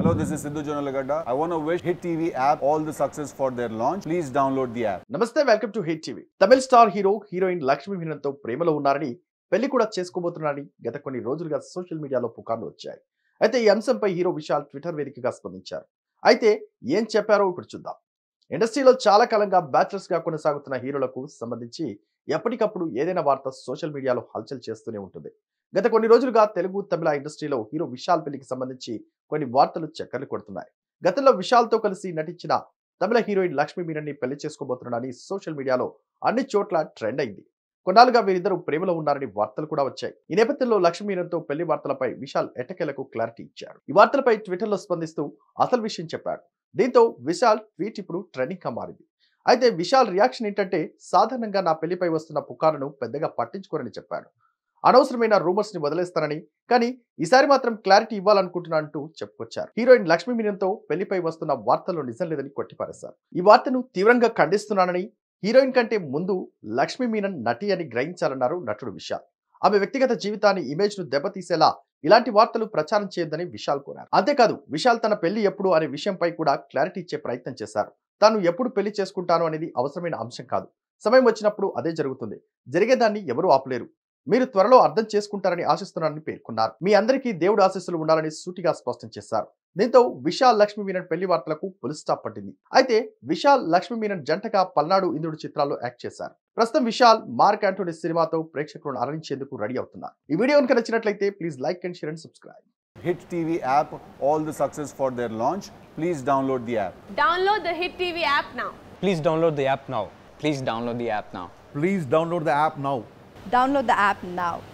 Hello, this is Sidhu Jonalagada. I want to wish Hit TV app all the success for their launch. Please download the app. నమస్తే welcome to Hit TV Tamil star hero heroine Lakshmi మీనన్తో ప్రేమలో ఉన్నారని పెళ్లి కూడా చేసుకోబోతున్నారని గత కొన్ని రోజులుగా social మీడియాలో పుకార్లు వచ్చాయి అయితే ఈ అంశంపై హీరో విశాల్ ట్విట్టర్ వేదికగా స్పందించారు అయితే ఏం చెప్పారో ఇప్పుడు చూద్దాం ఇండస్ట్రీలో చాలా కాలంగా బ్యాచిలర్స్ గా కొనసాగుతున్న హీరోలకు సంబంధించి ఎప్పటికప్పుడు ఏదైనా వార్త సోషల్ మీడియాలో హల్చల్ చేస్తూనే ఉంటుంది గత కొన్ని రోజులుగా తెలుగు తమిళ ఇండస్ట్రీలో హీరో విశాల్ పెళ్లికి సంబంధించి కొన్ని వార్తలు చక్కర్లు కొడుతున్నాయి గతంలో విశాల్తో కలిసి నటించిన తమిళ హీరోయిన్ లక్ష్మీ మీనన్ని పెళ్లి చేసుకోబోతున్నాడని సోషల్ మీడియాలో అన్ని చోట్ల ట్రెండ్ అయింది కొన్నాళ్ళుగా వీరిద్దరూ ప్రేమలో ఉన్నారని వార్తలు కూడా వచ్చాయి ఈ నేపథ్యంలో లక్ష్మీ మీనన్తో పెళ్లి వార్తలపై విశాల్ ఎట్టకేలకు క్లారిటీ ఇచ్చాడు ఈ వార్తలపై ట్విట్టర్లో స్పందిస్తూ అసలు విషయం చెప్పాడు దీంతో విశాల్ ట్వీట్ ఇప్పుడు ట్రెండింగ్ గా మారింది అయితే విశాల్ రియాక్షన్ ఏంటంటే సాధారణంగా నా పెళ్లిపై వస్తున్న పుకారును పెద్దగా పట్టించుకోరని చెప్పాడు అనవసరమైన రూమర్స్ ని వదిలేస్తానని కానీ ఈసారి మాత్రం క్లారిటీ ఇవ్వాలనుకుంటున్నా అంటూ చెప్పుకొచ్చారు హీరోయిన్ లక్ష్మీ మీనన్తో పెళ్లిపై వస్తున్న వార్తల్లో నిజం లేదని కొట్టిపారేశారు ఈ వార్తను తీవ్రంగా ఖండిస్తున్నానని హీరోయిన్ కంటే ముందు లక్ష్మీ మీనన్ నటి అని గ్రహించాలన్నారు నటుడు విశాల్ ఆమె వ్యక్తిగత జీవితాన్ని ఇమేజ్ ను దెబ్బతీసేలా ఇలాంటి వార్తలు ప్రచారం చేయొద్దని విశాల్ కోరారు అంతేకాదు విశాల్ తన పెళ్లి ఎప్పుడు అనే విషయంపై కూడా క్లారిటీ ఇచ్చే ప్రయత్నం చేశారు తాను ఎప్పుడు పెళ్లి చేసుకుంటాను అనేది అవసరమైన అంశం కాదు సమయం వచ్చినప్పుడు అదే జరుగుతుంది జరిగేదాన్ని ఎవరూ ఆపలేరు మీరు త్వరలో అర్థం చేసుకుంటారని ఆశిస్తున్నారని పేర్కొన్నారు మీ అందరికీ దేవుడు ఆశీస్సులు ఉండాలని సూటిగా స్పష్టం చేశారు దీంతో విశాల్ లక్ష్మీ మీనన్ పెళ్లి వార్తలకు పులి స్టాప్ పట్టింది అయితే విశాల్ లక్ష్మీ మీనన్ జంటగా పల్నాడు ఇంద్రుడు చిత్రాల్లో యాక్ట్ చేశారు ప్రస్తుతం విశాల్ మార్క్ ఆంటోనీ సినిమాతో ప్రేక్షకులను అలరించేందుకు రెడీ అవుతున్నారు ఈ వీడియో కనుక నచ్చినట్లయితే please like and share and subscribe Hit TV app all the success for their launch. Please download the app. Download the Hit TV app now. Please download the app now. Please download the app now. Please download the app now. Download the app now.